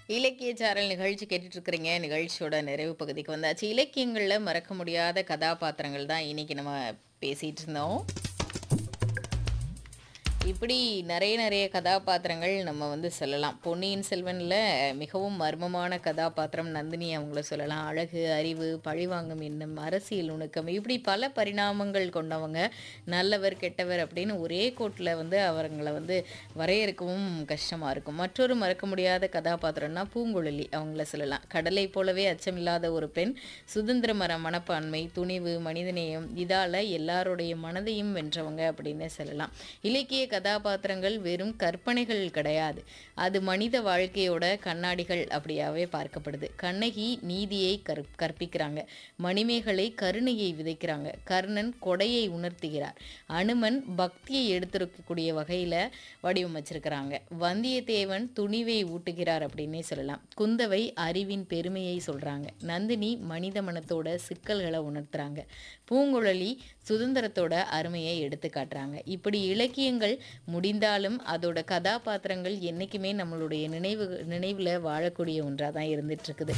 இலக்கிய சாரல் நிகழ்ச்சி கேட்டுட்டு இருக்கிறீங்க நிகழ்ச்சியோட நிறைவு பகுதிக்கு வந்தாச்சு இலக்கியங்களில் மறக்க முடியாத கதாபாத்திரங்கள் தான் இன்னைக்கு நம்ம பேசிட்டு இருந்தோம் இப்படி நிறைய நிறைய கதாபாத்திரங்கள் நம்ம வந்து சொல்லலாம் பொன்னியின் செல்வனில் மிகவும் மர்மமான கதாபாத்திரம் நந்தினி அவங்கள சொல்லலாம் அழகு அறிவு பழிவாங்கும் எண்ணம் அரசியல் நுணுக்கம் இப்படி பல பரிணாமங்கள் கொண்டவங்க நல்லவர் கெட்டவர் அப்படின்னு ஒரே கோட்டில் வந்து அவங்கள வந்து வரையறுக்கவும் கஷ்டமாக இருக்கும் மற்றொரு மறக்க முடியாத கதாபாத்திரம்னா பூங்குழலி அவங்கள சொல்லலாம் கடலை போலவே அச்சமில்லாத ஒரு பெண் சுதந்திர மர மனப்பான்மை துணிவு மனிதநேயம் இதால் எல்லாருடைய மனதையும் வென்றவங்க அப்படின்னு சொல்லலாம் இலக்கிய கதாபாத்திரங்கள் வெறும் கற்பனைகள் கிடையாது அது மனித வாழ்க்கையோட கண்ணாடிகள் அப்படியாவே பார்க்கப்படுது கண்ணகி நீதியை கற் கற்பிக்கிறாங்க மணிமேகலை கருணையை விதைக்கிறாங்க கர்ணன் கொடையை உணர்த்துகிறார் அனுமன் பக்தியை எடுத்துரைக்கக்கூடிய வகையில் வடிவமைச்சிருக்கிறாங்க வந்தியத்தேவன் துணிவை ஊட்டுகிறார் அப்படின்னே சொல்லலாம் குந்தவை அறிவின் பெருமையை சொல்கிறாங்க நந்தினி மனித மனத்தோட சிக்கல்களை உணர்த்துறாங்க பூங்குழலி சுதந்திரத்தோட அருமையை எடுத்து காட்டுறாங்க இப்படி இலக்கியங்கள் முடிந்தாலும் அதோட கதாபாத்திரங்கள் என்றைக்குமே நம்மளுடைய நினைவு நினைவில் வாழக்கூடிய ஒன்றாக தான் இருந்துட்டு இருக்குது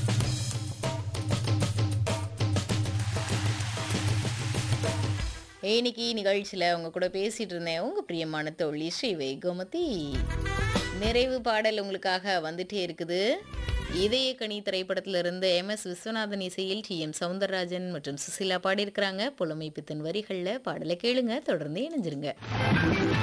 இன்னைக்கு நிகழ்ச்சியில் அவங்க கூட பேசிட்டு இருந்தேன் உங்கள் பிரியமான தோழி ஸ்ரீ கோமதி நிறைவு பாடல் உங்களுக்காக வந்துட்டே இருக்குது இதயக்கனி திரைப்படத்திலிருந்து எம் எஸ் விஸ்வநாதன் இசையில் டி எம் சவுந்தரராஜன் மற்றும் சுசிலா பாடியிருக்கிறாங்க புலமைப்பித்தன் வரிகளில் பாடலை கேளுங்க தொடர்ந்து இணைஞ்சிருங்க